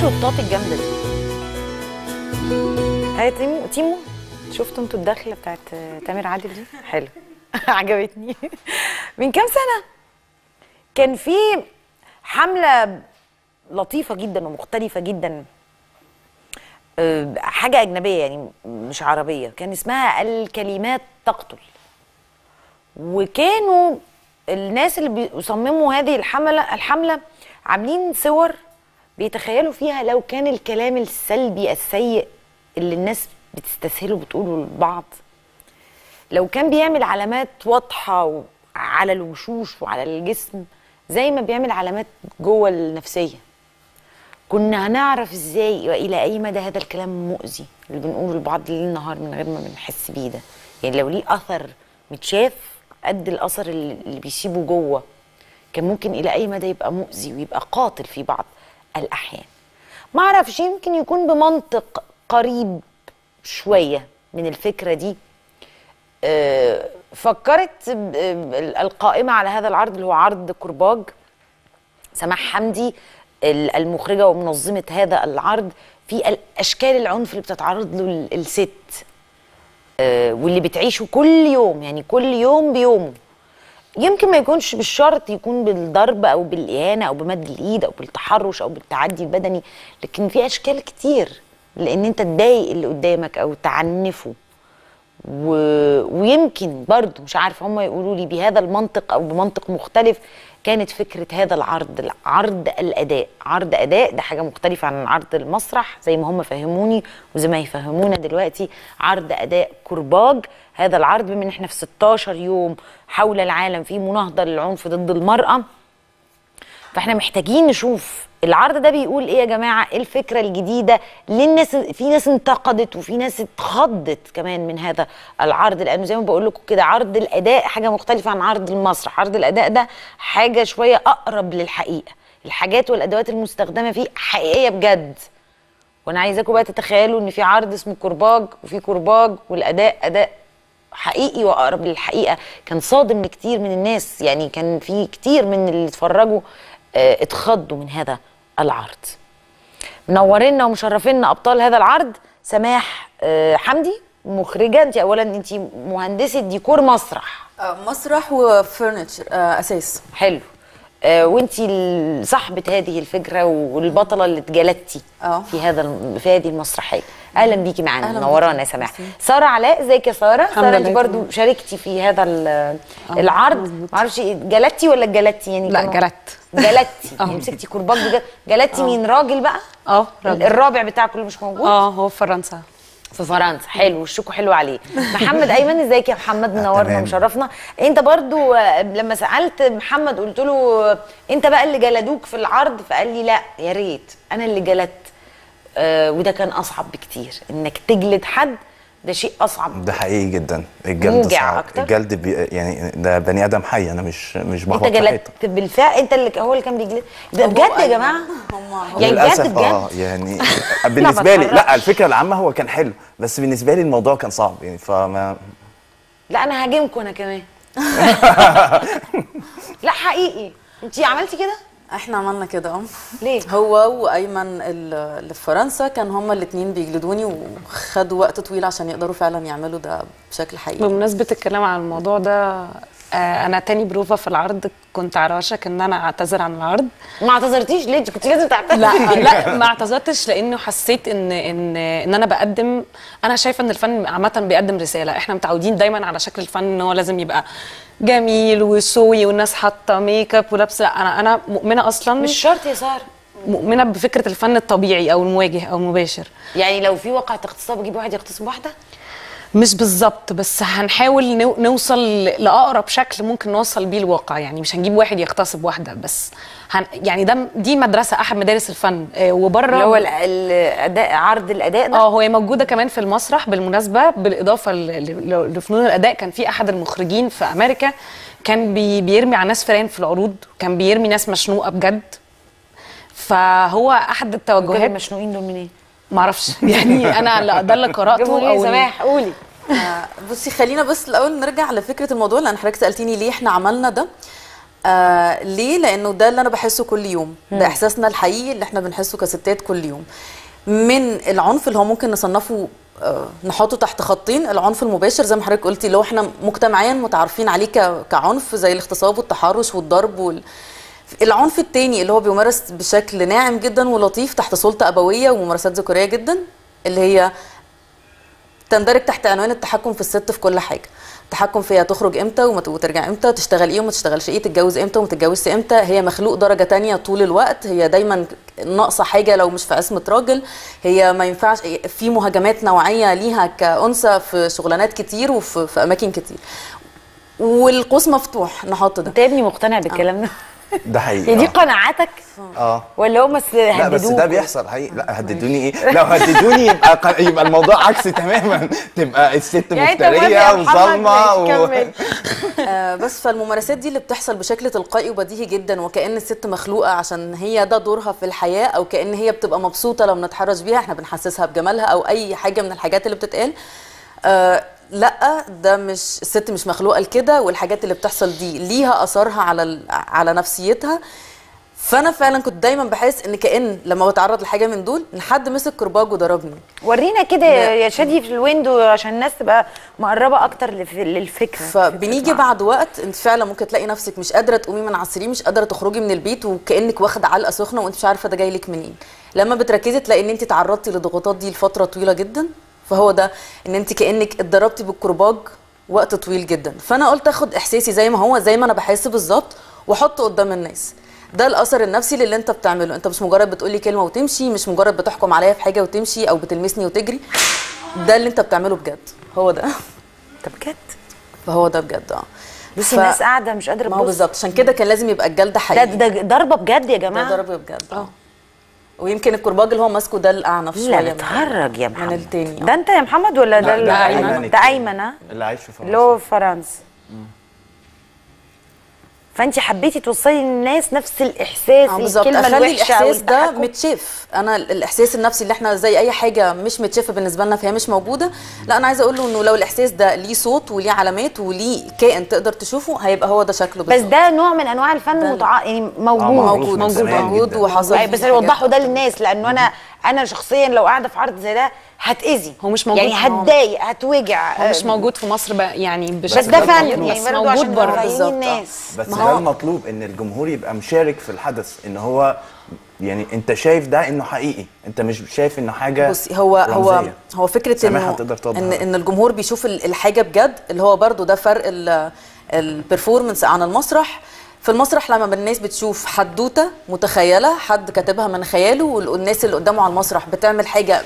الشطات الجامده دي هاي تيمو تيمو شفتوا انتوا الدخله بتاعت تامر عادل دي حلو عجبتني من كام سنه كان في حمله لطيفه جدا ومختلفه جدا أه، حاجه اجنبيه يعني مش عربيه كان اسمها الكلمات تقتل وكانوا الناس اللي بيصمموا هذه الحمله الحمله عاملين صور بيتخيلوا فيها لو كان الكلام السلبي السيء اللي الناس بتستسهله بتقوله لبعض لو كان بيعمل علامات واضحه و- على الوشوش وعلى الجسم زي ما بيعمل علامات جوه النفسيه كنا هنعرف ازاي والى اي مدى هذا الكلام مؤذي اللي بنقوله لبعض ليل نهار من غير ما بنحس بيه ده يعني لو ليه اثر متشاف قد الاثر اللي اللي بيسيبه جوه كان ممكن الى اي مدى يبقى مؤذي ويبقى قاتل في بعض الاحيان ما اعرفش يمكن يكون بمنطق قريب شويه من الفكره دي آه، فكرت ب- ب- القائمه على هذا العرض اللي هو عرض كرباج سماح حمدي ال- المخرجه ومنظمه هذا العرض في الاشكال العنف اللي بتتعرض له ال- الست آه، واللي بتعيشه كل يوم يعني كل يوم بيومه يمكن ما يكونش بالشرط يكون بالضرب او بالاهانه او بمد الايد او بالتحرش او بالتعدي البدني لكن في اشكال كتير لان انت تضايق اللي قدامك او تعنفه و... ويمكن برضو مش عارفه هم يقولوا لي بهذا المنطق او بمنطق مختلف كانت فكره هذا العرض عرض الاداء عرض اداء ده حاجه مختلفه عن عرض المسرح زي ما هم فهموني وزي ما يفهمونا دلوقتي عرض اداء كرباج هذا العرض بما ان احنا في 16 يوم حول العالم في مناهضه للعنف ضد المراه فاحنا محتاجين نشوف العرض ده بيقول ايه يا جماعه ايه الفكره الجديده للناس في ناس انتقدت وفي ناس اتخضت كمان من هذا العرض لانه زي ما بقول لكم كده عرض الاداء حاجه مختلفه عن عرض المسرح عرض الاداء ده حاجه شويه اقرب للحقيقه الحاجات والادوات المستخدمه فيه حقيقيه بجد وانا عايزاكم بقى تتخيلوا ان في عرض اسمه كرباج وفي كرباج والاداء اداء حقيقي واقرب للحقيقه كان صادم لكتير من الناس يعني كان في كتير من اللي اتفرجوا آه، اتخضوا من هذا العرض منورينا ومشرفينا ابطال هذا العرض سماح آه، حمدي مخرجه انت اولا انت مهندسه ديكور مسرح آه، مسرح وفرنتشر آه، اساس حلو آه، وانتي ال- صاحبة هذه الفكرة والبطلة اللي اتجلدتي اه. في هذا الم- في هذه المسرحية اهلا بيكي معانا أهلا منورانا بيكي. يا سماح ميرسي. سارة علاء ازيك يا سارة الحمد سارة انت لله، برضو تمام. شاركتي في هذا ال- العرض مظبوط. معرفش إيه، جلدتي ولا اتجلدتي يعني لا، كانوا- جلدت. جلدتي اه. يعني مسكتي كرباج بجد جلدتي مين راجل بقى اه راجل. الرابع بتاعك اللي مش موجود اه هو في فرنسا في فرنسا حلو وشكوا حلو عليه محمد ايمن ازيك يا محمد منورنا تمام. ومشرفنا انت برضو آه، لما سالت محمد قلت له آه، انت بقى اللي جلدوك في العرض فقال لي لا يا ريت انا اللي جلدت آه وده كان اصعب بكتير انك تجلد حد ده شيء اصعب ده حقيقي جدا الجلد موجع صعب أكتر؟ الجلد بي يعني ده بني ادم حي انا مش مش انت بخبط في جلدت حيطه بالفعل انت اللي هو اللي كان بيجلد ده هو بجد يا أيمن. جماعه هم يعني بجد للاسف بجد اه يعني بالنسبه لي بتحركش. لا الفكره العامه هو كان حلو بس بالنسبه لي الموضوع كان صعب يعني فما لا انا هاجمكم انا كمان لا حقيقي انت عملتي كده احنا عملنا كده اه ليه؟ هو وايمن ال- اللي في فرنسا كان هما الاثنين بيجلدوني وخدوا وقت طويل عشان يقدروا فعلا يعملوا ده بشكل حقيقي بمناسبة الكلام عن الموضوع ده آه انا تاني بروفا في العرض كنت على وشك ان انا اعتذر عن العرض ما اعتذرتيش ليه انت كنت لازم تعتذري لا لا ما اعتذرتش لانه حسيت ان ان ان انا بقدم انا شايفه ان الفن عامه بيقدم رساله احنا متعودين دايما على شكل الفن ان هو لازم يبقى جميل وسوي والناس حاطه ميك اب ولابسه لا انا انا مؤمنه اصلا مش شرط يا ساره مؤمنه بفكره الفن الطبيعي او المواجه او المباشر يعني لو في واقعة اغتصاب اجيب واحد يغتصب واحده مش بالظبط بس هنحاول نو- نوصل لاقرب شكل ممكن نوصل بيه الواقع يعني مش هنجيب واحد يغتصب واحده بس هن يعني ده دي مدرسه احد مدارس الفن آه، وبره اللي هو ال- الاداء عرض الاداء ده اه هي موجوده كمان في المسرح بالمناسبه بالاضافه ل- ل- لفنون الاداء كان في احد المخرجين في امريكا كان بي بيرمي على ناس فيران في العروض كان بيرمي ناس مشنوقه بجد فهو احد وكل التوجهات المشنوقين دول منين؟ معرفش يعني انا لا- ده اللي قراته جابوا ليه او سماح قولي آه، بصي خلينا بس الاول نرجع لفكره الموضوع لان حضرتك سالتيني ليه احنا عملنا ده آه ليه لانه ده اللي انا بحسه كل يوم ده احساسنا الحقيقي اللي احنا بنحسه كستات كل يوم من العنف اللي هو ممكن نصنفه آه نحطه تحت خطين العنف المباشر زي ما حضرتك قلتي اللي هو احنا مجتمعيا متعارفين عليه ك- كعنف زي الاغتصاب والتحرش والضرب وال... العنف التاني اللي هو بيمارس بشكل ناعم جدا ولطيف تحت سلطة أبوية وممارسات ذكورية جدا اللي هي تندرج تحت عنوان التحكم في الست في كل حاجه التحكم فيها تخرج امتى وما ت- وترجع امتى تشتغل ايه وما تشتغلش ايه تتجوز امتى وما تتجوزش امتى هي مخلوق درجه تانية طول الوقت هي دايما ناقصه حاجه لو مش في عصمه راجل هي ما ينفعش في مهاجمات نوعيه ليها كانثى في شغلانات كتير وفي في اماكن كتير والقوس مفتوح نحط ده انت يا ابني مقتنع بالكلام ده ده حقيقي هي دي آه. قناعاتك اه ولا هم بس لا بس هددوك ده بيحصل حقيقي لا هددوني ايه لو هددوني يبقى ق- يبقى الموضوع عكسي تماما تبقى الست يعني انت موافق مفتريه يا محمد؟ وظالمه ماشي، و... كمل. آه، بس فالممارسات دي اللي بتحصل بشكل تلقائي وبديهي جدا وكأن الست مخلوقة عشان هي ده دورها في الحياة أو كأن هي بتبقى مبسوطة لما نتحرش بيها احنا بنحسسها بجمالها أو أي حاجة من الحاجات اللي بتتقال آه لا ده مش الست مش مخلوقة لكده والحاجات اللي بتحصل دي ليها أثرها على ال- على نفسيتها فأنا فعلا كنت دايما بحس إن كأن لما بتعرض لحاجة من دول إن حد مسك كرباج وضربني ورينا كده لا. يا شادي في الويندو عشان الناس تبقى مقربه اكتر لف- للفكره فبنيجي بعد وقت انت فعلا ممكن تلاقي نفسك مش قادره تقومي من على السرير مش قادره تخرجي من البيت وكانك واخده علقه سخنه وانت مش عارفه ده جاي لك منين لما بتركزي تلاقي ان انت تعرضتي للضغوطات دي لفتره طويله جدا فهو ده ان انت كانك اتضربتي بالكرباج وقت طويل جدا فانا قلت اخد احساسي زي ما هو زي ما انا بحس بالظبط واحطه قدام الناس ده الاثر النفسي اللي انت بتعمله انت مش مجرد بتقولي كلمه وتمشي مش مجرد بتحكم عليا في حاجه وتمشي او بتلمسني وتجري ده اللي انت بتعمله بجد هو ده طب بجد فهو ده بجد اه بس ف- الناس قاعده مش قادره ما هو تبص بالظبط عشان كده كان لازم يبقى الجلد ده حقيقي ده ضربه بجد يا ده جماعه ضرب بجد اه ويمكن الكرباج اللي هو ماسكه ده الاعنف شويه لا من- بتهرج يا محمد من التاني ده انت يا محمد ولا ده لا، ال- ده أيمن. ده ايمن ها اللي عايش في فرنسا اللي هو في فرنسا فانت حبيتي توصلي للناس نفس الاحساس اه بالظبط الكلمه اخلي الوحشه او الاحساس ده التحكم متشاف انا ال- الاحساس النفسي اللي احنا زي اي حاجه مش متشافه بالنسبه لنا فهي مش موجوده لا انا عايزه اقول له انه لو الاحساس ده ليه صوت وليه علامات وليه كائن تقدر تشوفه هيبقى هو ده شكله بس بالظبط ده نوع من انواع الفن ده- متع... يعني آه، موجود معروف موجود من موجود زمان موجود جدا. وحصل أي فيه بس حاجات. وضحوا ده للناس لانه انا انا شخصيا لو قاعده في عرض زي ده هتاذي هو مش موجود. يعني هتضايق هتوجع هو مش موجود في مصر بقى يعني بش- بس ده ده فن المطلوب. يعني بس برضه موجود عشان بره نبقى بالظبط، فاهمين آه. الناس بس ما ده هو- المطلوب ان الجمهور يبقى مشارك في الحدث ان هو يعني انت شايف ده انه حقيقي انت مش شايف انه حاجه بصي هو هو رمزية. هو فكره سامحة انه تقدر توضح ان ده. ان الجمهور بيشوف ال- الحاجه بجد اللي هو برضو ده فرق البرفورمانس عن المسرح في المسرح لما الناس بتشوف حدوته متخيله حد كاتبها من خياله والناس اللي قدامه على المسرح بتعمل حاجه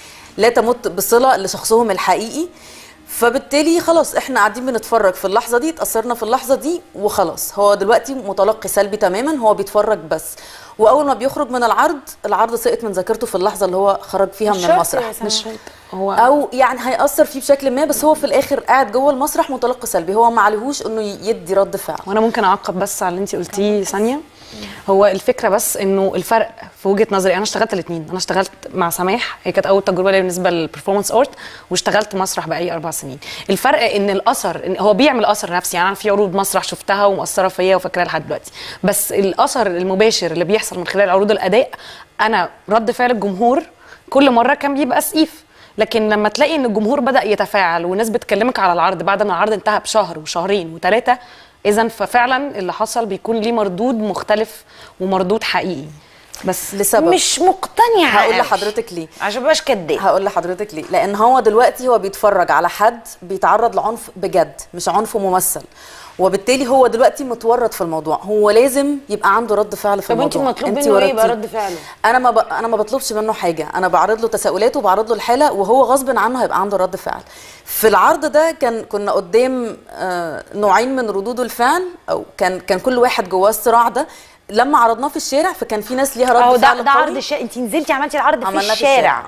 لا تمت بصله لشخصهم الحقيقي فبالتالي خلاص احنا قاعدين بنتفرج في اللحظه دي اتاثرنا في اللحظه دي وخلاص هو دلوقتي متلقي سلبي تماما هو بيتفرج بس واول ما بيخرج من العرض العرض سقط من ذاكرته في اللحظه اللي هو خرج فيها من شرط المسرح يا سما. مش شرط. هو او يعني هيأثر فيه بشكل ما بس هو في الاخر قاعد جوه المسرح متلقي سلبي هو ما عليهوش انه يدي رد فعل وانا ممكن اعقب بس على اللي انت قلتيه ثانيه هو الفكره بس انه الفرق في وجهه نظري انا اشتغلت الاثنين انا اشتغلت مع سماح هي كانت اول تجربه لي بالنسبه للبرفورمانس ارت واشتغلت مسرح بقالي اربع سنين الفرق ان الاثر إن هو بيعمل اثر نفسي يعني انا في عروض مسرح شفتها ومؤثره فيا وفاكراها لحد دلوقتي بس الاثر المباشر اللي بيحصل من خلال عروض الاداء انا رد فعل الجمهور كل مره كان بيبقى سقيف لكن لما تلاقي ان الجمهور بدا يتفاعل والناس بتكلمك على العرض بعد ما العرض انتهى بشهر وشهرين وثلاثه اذا ففعلا اللي حصل بيكون ليه مردود مختلف ومردود حقيقي بس لسبب مش مقتنعه هقول قوي. لحضرتك ليه عشان مبقاش كداب هقول لحضرتك ليه لان هو دلوقتي هو بيتفرج على حد بيتعرض لعنف بجد مش عنف ممثل وبالتالي هو دلوقتي متورط في الموضوع هو لازم يبقى عنده رد فعل في طب انت الموضوع مطلوب انت منه ايه يبقى ورطتيه. رد فعله انا ما ب... انا ما بطلبش منه حاجه انا بعرض له تساؤلاته وبعرض له الحاله وهو غصب عنه هيبقى عنده رد فعل في العرض ده كان كنا قدام آه، نوعين من ردود الفعل او كان كان كل واحد جواه الصراع ده لما عرضناه في الشارع فكان في ناس ليها رد اهو ده فعل ده قوي. عرض شا... انت نزلتي عملتي العرض في عملناه الشارع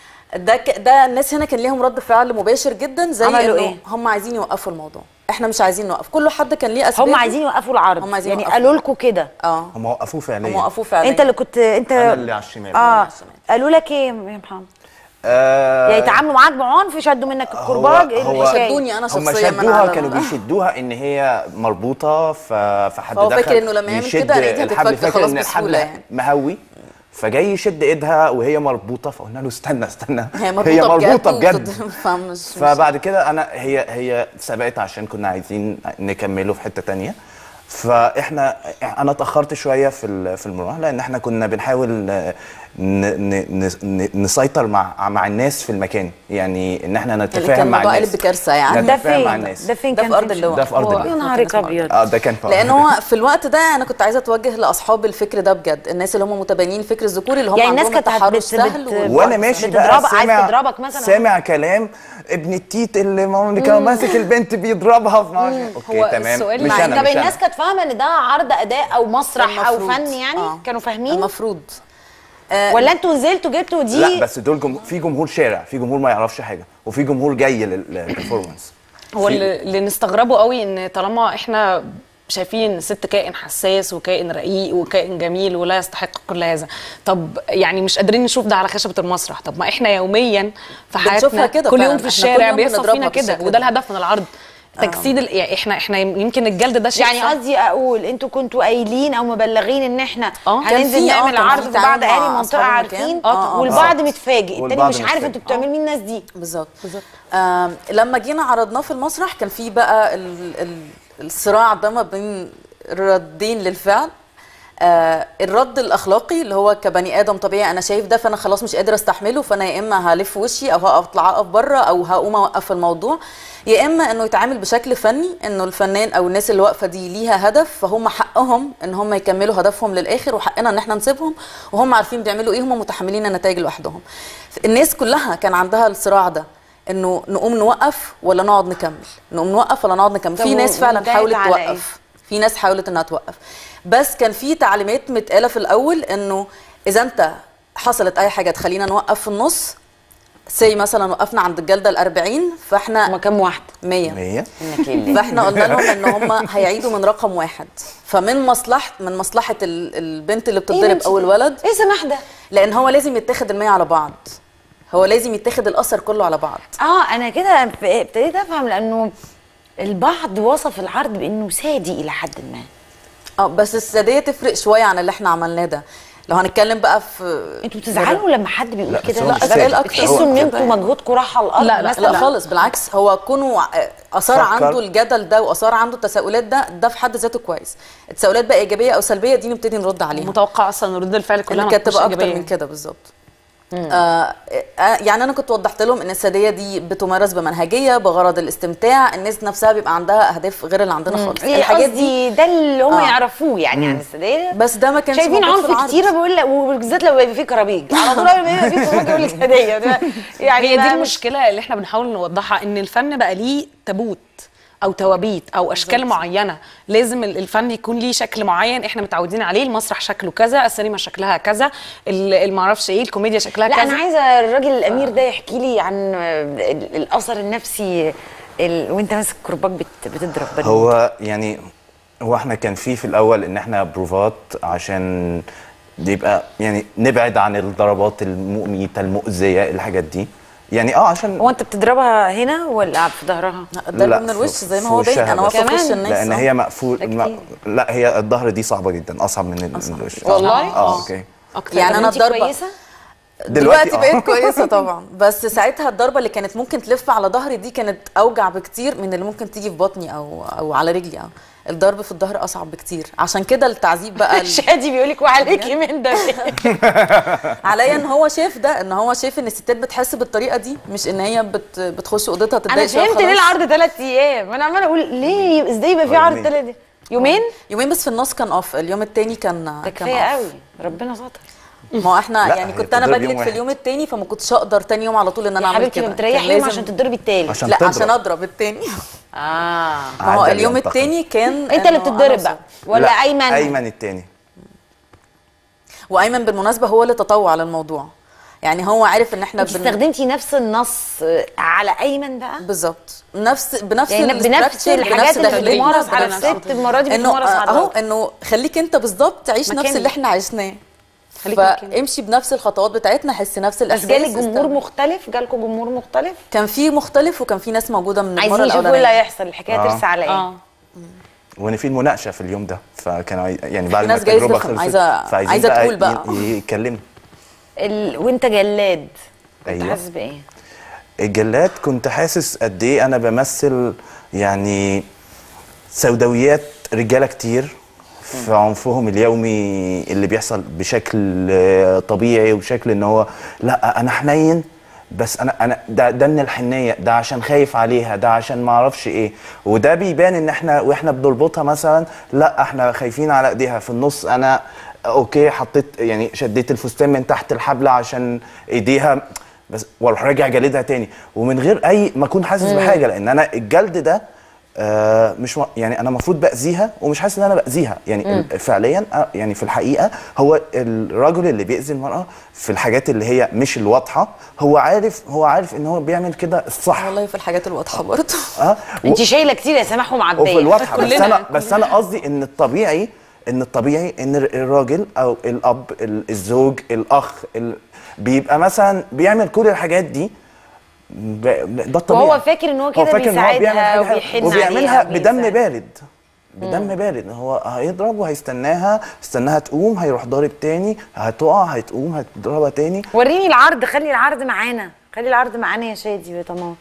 ده ك... ده الناس هنا كان ليهم رد فعل مباشر جدا زي عملوا إنه إيه؟ هم عايزين يوقفوا الموضوع احنا مش عايزين نوقف كل حد كان ليه اسباب هم عايزين يوقفوا العرض هم عايزين يعني يوقفوا. قالوا لكم كده اه هم وقفوه فعليا هم وقفوا فعلا انت اللي كنت انت انا اللي على الشمال اه على الشمال. قالوا لك ايه يا محمد آه يعني يتعاملوا معاك بعنف شدوا منك الكرباج ايه هو- الحكاية؟ شدوني انا هم شخصيا من شدوها على كانوا بيشدوها ان هي مربوطه ف... فحد فهو دخل فاكر إنه لما يعمل يشد كده إن أنت الحبل هتتفك فاكر خلاص ان بسهولة الحبل يعني. مهوي فجاي يشد ايدها وهي مربوطه فقلنا له استنى استنى هي مربوطه, هي مربوطه بجد بجد فمش مش فبعد كده انا هي هي سبقت عشان كنا عايزين نكمله في حته تانية فاحنا انا اتاخرت شويه في ال- في المروح لان احنا كنا بنحاول آه، ن ن ن نسيطر مع مع الناس في المكان يعني ان احنا اللي نتفاهم كان مع الموضوع الناس قلب بكارثه يعني ده نتفاهم فين مع الناس ده فين ده كان في أرض فين؟ اللواء. ده في ارض يا اللواء نهارك ابيض اه ده كان في لان هو في الوقت ده انا كنت عايزه اتوجه لاصحاب الفكر ده بجد الناس اللي هم متبنيين الفكر الذكوري اللي هم يعني الناس عندهم كانت التحرش بت- سهل بت- و- وانا ماشي بقى بتضربك- عايز سامع تضربك مثلا؟ سامع كلام ابن التيت اللي ما- كان ماسك البنت بيضربها في معرفش اوكي هو تمام السؤال مش مع- انا طب مش الناس انا كانت فاهمه ان ده عرض اداء او مسرح او المفروض. فن يعني آه. كانوا فاهمين المفروض آه، ولا انتوا نزلتوا جبتوا دي لا بس دول جم... في جمهور شارع في جمهور ما يعرفش حاجه وفي جمهور جاي للبرفورمانس هو اللي اللي نستغربه قوي ان طالما احنا شايفين ان الست كائن حساس وكائن رقيق وكائن جميل ولا يستحق كل هذا طب يعني مش قادرين نشوف ده على خشبه المسرح طب ما احنا يوميا في بنشوفها حياتنا كده كل فعلاً. يوم في إحنا الشارع كل يوم بيحصل بنضربها فينا كده بالشكل وده ده. الهدف من العرض تجسيد ال... يعني احنا احنا يمكن الجلد ده شيء يعني صعب. قصدي اقول انتوا كنتوا قايلين او مبلغين ان احنا آه. كان هننزل في- آه، نعمل كان عرض في في بعض تعامل مع اهالي المنطقه أصحاب المكان. عارفين آه، آه، والبعض آه. متفاجئ التاني والبعض مش عارف متفاجئ. انتوا بتعملوا مين الناس دي بالظبط آم، لما جينا عرضناه في المسرح كان في بقى ال ال الصراع ده ما بين ردين للفعل آه الرد الاخلاقي اللي هو كبني ادم طبيعي انا شايف ده فانا خلاص مش قادر استحمله فانا يا اما هلف وشي او هطلع اقف بره او هقوم اوقف الموضوع يا اما انه يتعامل بشكل فني انه الفنان او الناس اللي واقفه دي ليها هدف فهم حقهم ان هم يكملوا هدفهم للاخر وحقنا ان احنا نسيبهم وهم عارفين بيعملوا ايه هم متحملين النتائج لوحدهم الناس كلها كان عندها الصراع ده انه نقوم نوقف ولا نقعد نكمل نقوم نوقف ولا نقعد نكمل طب في ناس فعلا وانتهت حاولت على إيه؟ توقف في ناس حاولت انها توقف بس كان في تعليمات متقاله في الاول انه اذا انت حصلت اي حاجه تخلينا نوقف في النص سي مثلا وقفنا عند الجلده ال 40 هما فاحنا كام واحده 100 100 انك لله فاحنا قلنا لهم ان هم هيعيدوا من رقم واحد فمن مصلحه من مصلحه ال- البنت اللي بتتضرب او الولد ايه سماح ده لان هو لازم يتاخد المية على بعض هو لازم يتاخد الاثر كله على بعض اه انا كده ف- ابتديت افهم لانه البعض وصف العرض بانه سادي الى حد ما اه بس الساديه تفرق شويه عن اللي احنا عملناه ده لو هنتكلم بقى في انتوا بتزعلوا لما حد بيقول لا، كده بس هو مش سادي. لا أكتر. بتحسوا ان هو انتوا مجهودكم راح على الارض لا، لا، مثلا لا خالص بالعكس هو كونه آه، اثار فكر. عنده الجدل ده واثار عنده التساؤلات ده ده في حد ذاته كويس التساؤلات بقى ايجابيه او سلبيه دي نبتدي نرد عليها متوقع اصلا رد الفعل كلها اللي ما كانت تكونش تبقى اكتر إيجابية. من كده بالظبط آه آه، يعني انا كنت وضحت لهم ان الساديه دي بتمارس بمنهجيه بغرض الاستمتاع الناس نفسها بيبقى عندها اهداف غير اللي عندنا خالص الحاجات الحاجات دي دي ده اللي هم آه. يعرفوه يعني عن الساديه بس ده ما كانش شايفين موجود في عنف العرض. كتيره بقول لك وبالذات لو يبقى فيه كرابيج على طول لما يبقى فيه كرابيج يقول لك هديه ده يعني هي ما دي مش- المشكله اللي احنا بنحاول نوضحها ان الفن بقى ليه تابوت او توابيت او اشكال معينه لازم ال- الفن يكون ليه شكل معين احنا متعودين عليه المسرح شكله كذا السينما شكلها كذا ال- المعرفش ايه الكوميديا شكلها لا كذا انا عايزه الراجل الامير ده يحكي لي عن ال- الاثر النفسي ال... وانت ماسك كرباج بت... بتضرب بني هو يعني هو احنا كان في في الاول ان احنا بروفات عشان يبقى يعني نبعد عن الضربات المميته المؤذيه الحاجات دي يعني اه عشان هو انت بتضربها هنا ولا في ظهرها؟ ده لا، من في- الوش زي ما في هو باين وشها انا بس. واقفه في وش كمان؟ الناس لان آه. هي مقفول ده ما كتير. لا هي الظهر دي صعبه جدا اصعب من ال- أصعب. الوش والله؟ اه آه. اوكي اكتر يعني طب أنا انتي الضربة- كويسه؟ دلوقتي آه. بقيت كويسه طبعا بس ساعتها الضربه اللي كانت ممكن تلف على ظهري دي كانت اوجع بكتير من اللي ممكن تيجي في بطني او او على رجلي اه الضرب في الظهر اصعب بكتير عشان كده التعذيب بقى ال- شادي بيقول لك وعليكي من ده عليا ان هو شايف ده ان هو شايف ان الستات بتحس بالطريقه دي مش ان هي بت بتخش اوضتها تتضايق انا شوية فهمت ليه وخلاص. العرض ثلاث ايام انا عماله اقول ليه ازاي يبقى في عرض يومين. ثلاث يومين؟ يومين بس في النص كان اوف اليوم التاني كان ده كان كفايه off. قوي ربنا ستر ما هو احنا لا، يعني هي كنت انا بتضرب يوم بجلد في واحد. اليوم التاني فما كنتش اقدر تاني يوم على طول ان انا يا اعمل حبيبتي كده ما بتريحي كان يوم لازم- عشان تضربي التالت عشان لا تضرب. عشان اضرب التاني اه ما هو عجل اليوم ينتقم. التاني كان انت اللي إنه بتتضرب أنا بقى ولا لا، ايمن؟ ايمن التاني وايمن بالمناسبه هو اللي تطوع للموضوع يعني هو عارف ان احنا انت استخدمتي نفس النص على ايمن بقى؟ بالظبط بنفس بنفس يعني بنفس الstructure، الحاجات اللي دخلتنا، بتمارس على بنفس- الست المره دي انه بتمارس على اهو الراجل. انه خليك انت بالظبط تعيش نفس مكاني. اللي احنا عشناه خليك مكانك. فامشي بنفس الخطوات بتاعتنا حس نفس بس الاحساس جالك جمهور استمتع. مختلف جالكم جمهور مختلف كان في مختلف وكان في ناس موجوده من المره عايزين يشوفوا ايه اللي الاولانيه هيحصل الحكايه آه. ترسى على ايه اه وان في المناقشه في اليوم ده فكانوا عاي- يعني بعد ما ناس جايز التجربه تفهم، خلصت عايزة- فعايزين عايزة تقول بقى. ي- يتكلموا ال... وانت جلاد كنت أيوة. حاسس بايه الجلاد كنت حاسس قد ايه انا بمثل يعني سوداويات رجاله كتير في عنفهم اليومي اللي بيحصل بشكل آه، طبيعي وبشكل ان هو لا انا حنين بس انا انا ده ده من الحنيه ده عشان خايف عليها ده عشان ما اعرفش ايه وده بيبان ان احنا واحنا بنربطها مثلا لا احنا خايفين على ايديها في النص انا اوكي حطيت يعني شديت الفستان من تحت الحبل عشان ايديها بس واروح راجع جلدها تاني ومن غير اي ما اكون حاسس بحاجه لان انا الجلد ده آه مش م- يعني انا المفروض باذيها ومش حاسس ان انا باذيها يعني ال- فعليا آه، يعني في الحقيقه هو الراجل اللي بيأذي المراه في الحاجات اللي هي مش الواضحه هو عارف هو عارف ان هو بيعمل كده الصح والله في الحاجات الواضحه برضه اه و- انت شايله كتير يا سماح ومعبيه وفي الواضحه بس كلنا- انا بس انا قصدي ان الطبيعي ان الطبيعي ان الراجل او الاب ال- الزوج الاخ ال... بيبقى مثلا بيعمل كل الحاجات دي ب- ده الطبيعي وهو فاكر إن هو كده فاكر إن هو بيساعدها بيعمل حاجة حلوة. وبيحن وبيعملها عليها بدم وبيساعد. بارد بدم بارد هو هيضرب وهيستناها استناها تقوم هيروح ضارب تاني هتقع هتقوم هتضربها تاني وريني العرض خلي العرض معانا خلي العرض معانا يا شادي يا طمان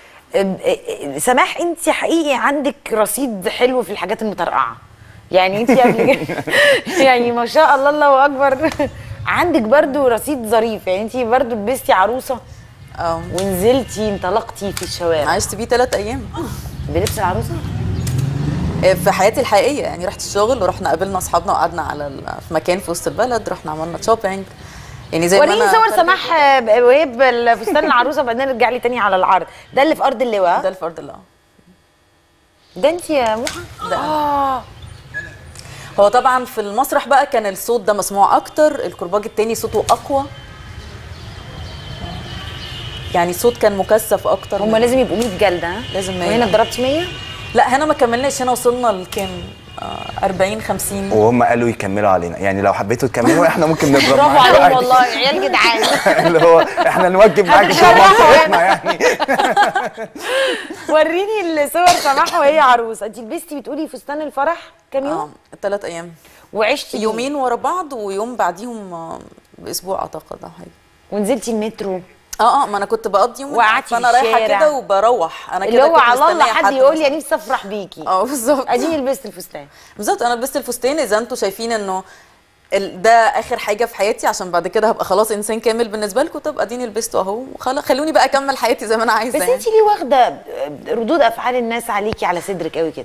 سماح انت حقيقي عندك رصيد حلو في الحاجات المطرقعه يعني انت قبل كده يعني ما شاء الله الله اكبر عندك برضو رصيد ظريف يعني انت برضو لبستي عروسه اه ونزلتي انطلقتي في الشوارع عشت بيه ثلاث ايام بلبس العروسه في حياتي الحقيقيه يعني رحت الشغل ورحنا قابلنا اصحابنا وقعدنا على ال- في مكان في وسط البلد رحنا عملنا شوبينج يعني زي ما وريني انا صور سماح آه، وهي بالفستان العروسه وبعدين نرجع لي تاني على العرض ده اللي في ارض اللواء ده الفرد الله ده انت يا محا ده اه هو طبعا في المسرح بقى كان الصوت ده مسموع اكتر الكرباج التاني صوته اقوى يعني الصوت كان مكثف اكتر هم من- لازم يبقوا 100 جلده ها لازم 100. وهنا ضربت 100 لا هنا ما كملناش هنا وصلنا لكام آه 40 50 وهم قالوا يكملوا علينا يعني لو حبيتوا تكملوا احنا ممكن نضرب برافو معاكم عليهم عادي. والله عيال جدعان اللي هو احنا نوجب معاكم في هتتشرفوا منطقتنا يعني وريني الصور سماح وهي عروسه انت لبستي بتقولي فستان الفرح كام يوم اه ثلاث ايام وعشتي يومين ورا بعض ويوم بعديهم آه، باسبوع اعتقد او حاجه ونزلتي المترو اه اه ما انا كنت بقضي يوم وقعدتي فانا في رايحه الشارع. كده وبروح انا اللي كده هو كنت على الله مستنية حد يقول لي مثلاً. يا نفسي افرح بيكي اه بالظبط اديني لبست الفستان بالظبط انا لبست الفستان اذا انتوا شايفين انه ال- ده اخر حاجه في حياتي عشان بعد كده هبقى خلاص انسان كامل بالنسبه لكم طب اديني لبسته اهو خلاص خلوني بقى اكمل حياتي زي ما انا عايزه بس يعني. انت ليه واخده ردود افعال الناس عليكي على صدرك قوي كده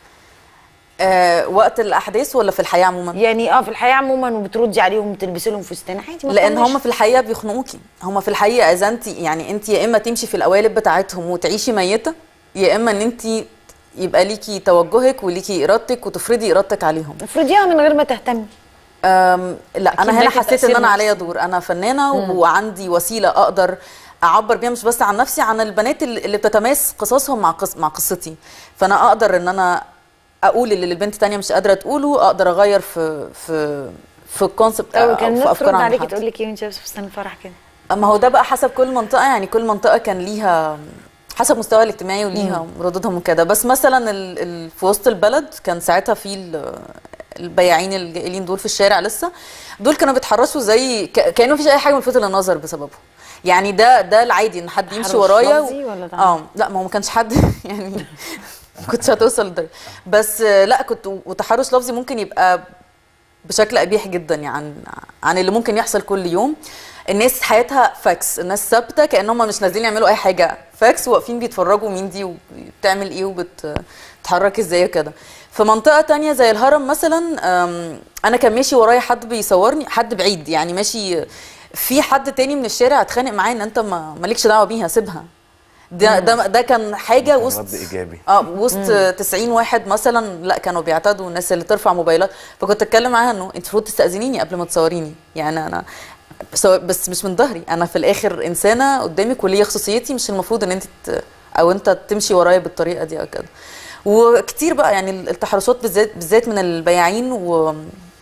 آه وقت الاحداث ولا في الحياه عموما يعني اه في الحياه عموما وبتردي عليهم وبتلبسي لهم فستان عادي ما لان تطنش. هم في الحقيقه بيخنقوكي هم في الحقيقه اذا انت يعني انت يا اما تمشي في القوالب بتاعتهم وتعيشي ميته يا اما ان انت يبقى ليكي توجهك وليكي ارادتك وتفرضي ارادتك عليهم افرضيها من غير ما تهتمي أم لا أكيد انا هنا ليكي حسيت ان تأثير انا نفسي. عليا دور انا فنانه وعندي وسيله اقدر اعبر بيها مش بس عن نفسي عن البنات اللي اللي بتتماس قصصهم مع قص مع قصتي فانا اقدر ان انا اقول اللي البنت تانية مش قادره تقوله اقدر اغير في في في الكونسبت او او كان في الناس افكار ترد عن عليكي حد. تقول لك ايه انت لابسه فستان الفرح كده اما هو ده بقى حسب كل منطقه يعني كل منطقه كان ليها حسب مستوى الاجتماعي وليها ردودهم وكده بس مثلا ال... ال... في وسط البلد كان ساعتها في ال... البياعين الجائلين دول في الشارع لسه دول كانوا بيتحرشوا زي ك... كانوا مفيش اي حاجه ملفته للنظر بسببهم يعني ده ده العادي ان حد يمشي تحرش ورايا لفظي ولا ده؟ اه لا ما هو ما كانش حد يعني كنتش هتوصل لده بس آه، لا كنت وتحرش لفظي ممكن يبقى بشكل قبيح جدا يعني عن اللي ممكن يحصل كل يوم الناس حياتها فاكس الناس ثابته كانهم مش نازلين يعملوا اي حاجه فاكس واقفين بيتفرجوا مين دي وبتعمل ايه وبتتحرك ازاي وكده في منطقه تانية زي الهرم مثلا أم، انا كان ماشي ورايا حد بيصورني حد بعيد يعني ماشي في حد تاني من الشارع اتخانق معايا ان انت ما مالكش دعوه بيها سيبها ده ده ده كان حاجه كان وسط رد إيجابي. اه وسط 90 واحد مثلا لا كانوا بيعتادوا الناس اللي ترفع موبايلات فكنت اتكلم معاها انه انت المفروض تستاذنيني قبل ما تصوريني يعني انا بس, بس مش من ظهري انا في الاخر انسانه قدامك وليا خصوصيتي مش المفروض ان انت ت- او انت تمشي ورايا بالطريقه دي او كده وكتير بقى يعني التحرشات بالذات بالذات من البياعين و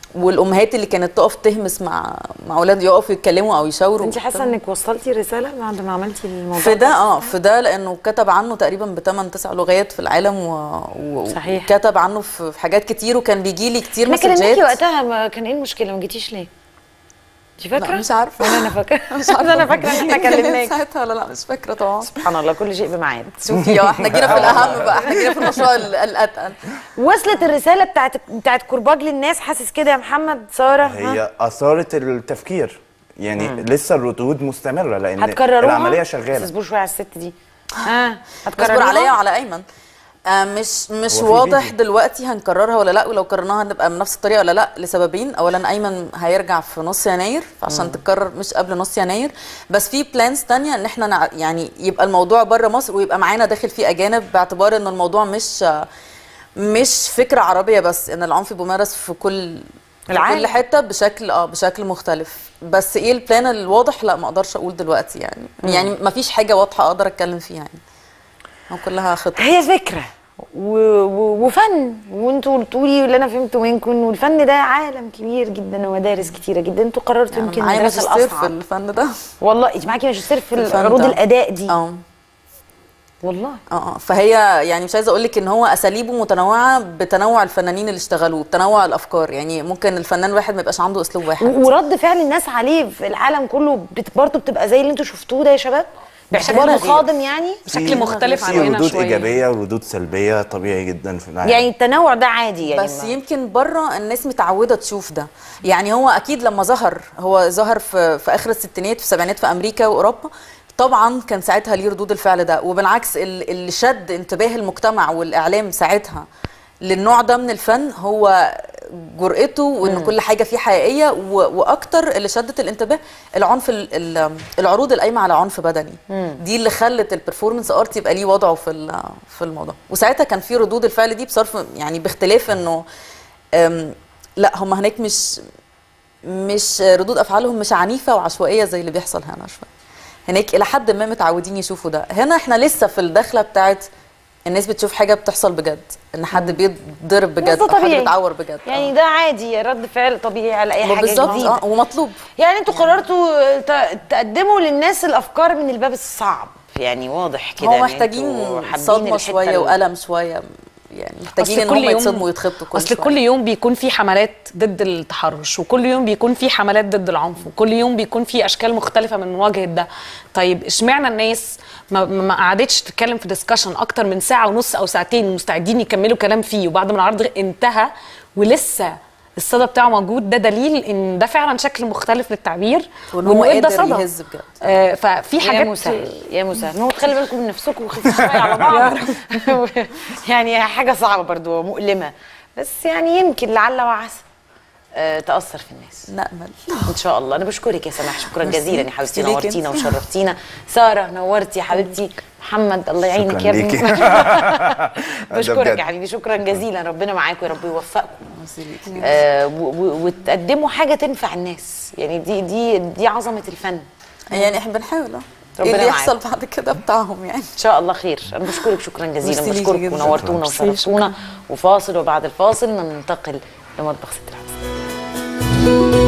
والامهات اللي كانت تقف تهمس مع مع اولاد يقفوا يتكلموا او يشاوروا انت حاسه انك وصلتي رساله بعد ما عملتي الموضوع في ده اه في ده لانه كتب عنه تقريبا بثمان تسع لغات في العالم و... و... صحيح. وكتب عنه في في حاجات كتير وكان بيجي لي كتير احنا كلمناكي مسجات وقتها ما كان ايه المشكله ما جيتيش ليه؟ انت فاكره؟ لا مش عارفه ولا انا فاكره مش عارفه انا فاكره ان احنا اتكلمت كلمناك ساعتها ولا لا مش فاكره طبعا سبحان الله كل شيء بميعاد شوفي اه احنا جينا في الاهم بقى احنا جينا في المشروع ال- الاتقل وصلت الرساله بتاعت بتاعت كرباج للناس حاسس كده يا محمد ساره ها؟ هي اثارت التفكير يعني لسه الردود مستمره لان هتكرروها العمليه بس شغاله اصبروا شويه على الست دي ها اصبر هتكرروها عليا وعلى ايمن آه مش مش هو في واضح فيديو. دلوقتي هنكررها ولا لا ولو كررناها هنبقى بنفس الطريقه ولا لا لسببين اولا ايمن هيرجع في نص يناير فعشان تتكرر مش قبل نص يناير بس في بلانز تانية ان احنا نع... يعني يبقى الموضوع بره مصر ويبقى معانا داخل فيه اجانب باعتبار ان الموضوع مش آه، مش فكره عربيه بس ان العنف بيمارس في كل في العالم. كل حته بشكل اه بشكل مختلف بس ايه البلان الواضح لا ما اقدرش اقول دلوقتي يعني يعني ما فيش حاجه واضحه اقدر اتكلم فيها يعني هو كلها خطط هي فكره و... و... وفن وانتوا قلتوا لي اللي انا فهمته منكم والفن ده عالم كبير جدا ومدارس كتيره جدا انتوا قررتوا يعني يمكن معايا المدرسه ماجستير في الاصعب الفن ده والله انت معاكي ماجستير في الفن عروض ده. الاداء دي اه والله اه اه فهي يعني مش عايزه اقول لك ان هو اساليبه متنوعه بتنوع الفنانين اللي اشتغلوا بتنوع الافكار يعني ممكن الفنان واحد ما يبقاش عنده اسلوب واحد و- ورد فعل الناس عليه في العالم كله بت- برضه بتبقى زي اللي انتوا شفتوه ده يا شباب باعتباره غير. خادم يعني بشكل في- مختلف في عننا ردود شوية. ايجابيه وردود سلبيه طبيعي جدا في العالم يعني التنوع ده عادي يعني بس ما- يمكن بره الناس متعوده تشوف ده يعني هو اكيد لما ظهر هو ظهر في في اخر الستينات في السبعينات في امريكا واوروبا طبعا كان ساعتها ليه ردود الفعل ده وبالعكس ال- اللي شد انتباه المجتمع والاعلام ساعتها للنوع ده من الفن هو جرأته وان كل حاجه فيه حقيقيه و- واكتر اللي شدت الانتباه العنف ال- ال- العروض القايمه على عنف بدني دي اللي خلت البرفورمانس ارت يبقى ليه وضعه في ال- في الموضوع وساعتها كان في ردود الفعل دي بصرف يعني باختلاف انه أم، لا هم هناك مش مش ردود افعالهم مش عنيفه وعشوائيه زي اللي بيحصل هنا شويه هناك الى حد ما متعودين يشوفوا ده هنا احنا لسه في الدخله بتاعت الناس بتشوف حاجه بتحصل بجد ان حد بيتضرب بس بجد ده او حد طبيعي. بيتعور بجد يعني ده عادي رد فعل طبيعي على اي ما حاجه بالظبط جديده اه ومطلوب يعني انتوا قررتوا ت- تقدموا للناس الافكار من الباب الصعب يعني واضح كده هو إن محتاجين انتوا حابين صدمه الحتة شويه ال- والم شويه يعني محتاجين أصل ان كل هم يوم- يتصدموا ويتخبطوا كل اصل شوية. كل يوم بيكون في حملات ضد التحرش وكل يوم بيكون في حملات ضد العنف وكل يوم بيكون في اشكال مختلفه من مواجهه ده طيب اشمعنى الناس ما, ما قعدتش تتكلم في ديسكشن اكتر من ساعه ونص او ساعتين مستعدين يكملوا كلام فيه وبعد ما العرض انتهى ولسه الصدى بتاعه موجود ده دليل ان ده فعلا شكل مختلف للتعبير وإن هو وإنه إدى قادر صدى. يهز بجد. آه ففي يا حاجات مسهل يا مسهل ما هو تخلي بالكم من نفسكم وخفوا شويه على بعض يعني حاجه صعبه برضو ومؤلمه بس يعني يمكن لعل وعسى آه، تاثر في الناس نامل ان شاء الله انا بشكرك يا سماح شكرا ميرسي. جزيلا يا حبيبتي ميرسي ليك نورتينا انت. وشرفتينا ساره نورتي يا حبيبتي محمد الله يعينك يا شكراً ابني ليكي. ده بشكرك بجد. يا حبيبي شكرا جزيلا ربنا معاكم يا رب يوفقكم ميرسي ليك. آه و- و- وتقدموا حاجه تنفع الناس يعني دي دي دي عظمه الفن يعني احنا بنحاول اه ربنا ايه اللي معاك. يحصل بعد كده بتاعهم يعني ان شاء الله خير انا بشكرك شكرا جزيلا ميرسي ليكي بشكرك جداً. ونورتونا شكراً. وشرفتونا وفاصل وبعد الفاصل ننتقل لمطبخ ست العدس